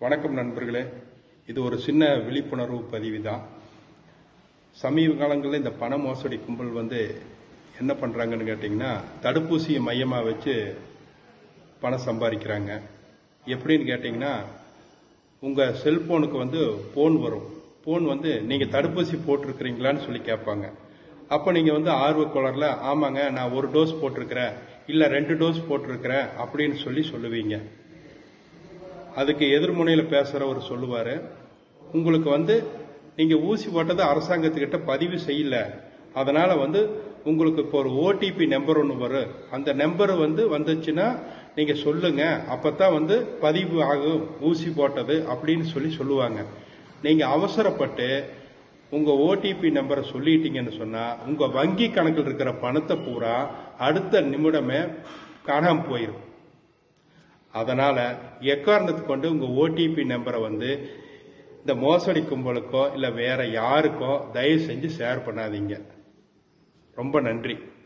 வணக்கம் நண்பர்களே இது ஒரு சின்ன விழிப்புணர்வு பதிவு தான் சமீப காலங்களில் இந்த பண மோசடி கும்பல் வந்து என்ன பண்ணுறாங்கன்னு கேட்டிங்கன்னா தடுப்பூசியை மையமாக வச்சு பணம் சம்பாதிக்கிறாங்க எப்படின்னு கேட்டிங்கன்னா உங்கள் செல்போனுக்கு வந்து ஃபோன் வரும் ஃபோன் வந்து நீங்கள் தடுப்பூசி போட்டிருக்கிறீங்களான்னு சொல்லி கேட்பாங்க அப்போ நீங்கள் வந்து ஆர்வக்கோளரில் ஆமாங்க நான் ஒரு டோஸ் போட்டிருக்கிறேன் இல்லை ரெண்டு டோஸ் போட்டிருக்கிறேன் அப்படின்னு சொல்லி சொல்லுவீங்க அதுக்கு எதிர்முனையில் பேசுகிறவர் சொல்லுவார் உங்களுக்கு வந்து நீங்கள் ஊசி போட்டது அரசாங்கத்துக்கிட்ட பதிவு செய்யல அதனால வந்து உங்களுக்கு இப்போ ஒரு ஓடிபி நம்பர் ஒன்று வரும் அந்த நம்பர் வந்து வந்துச்சுன்னா நீங்கள் சொல்லுங்க அப்பதான் வந்து பதிவு ஆகும் ஊசி போட்டது அப்படின்னு சொல்லி சொல்லுவாங்க நீங்கள் அவசரப்பட்டு உங்க ஓடிபி நம்பரை சொல்லிட்டீங்கன்னு சொன்னா உங்க வங்கி கணக்கில் இருக்கிற பணத்தை பூரா அடுத்த நிமிடமே காணாம போயிடும் அதனால எக்காரணத்துக்கு கொண்டு உங்க ஓடிபி நம்பரை வந்து இந்த மோசடி கும்பலுக்கோ இல்ல வேற யாருக்கோ தயவு செஞ்சு ஷேர் பண்ணாதீங்க ரொம்ப நன்றி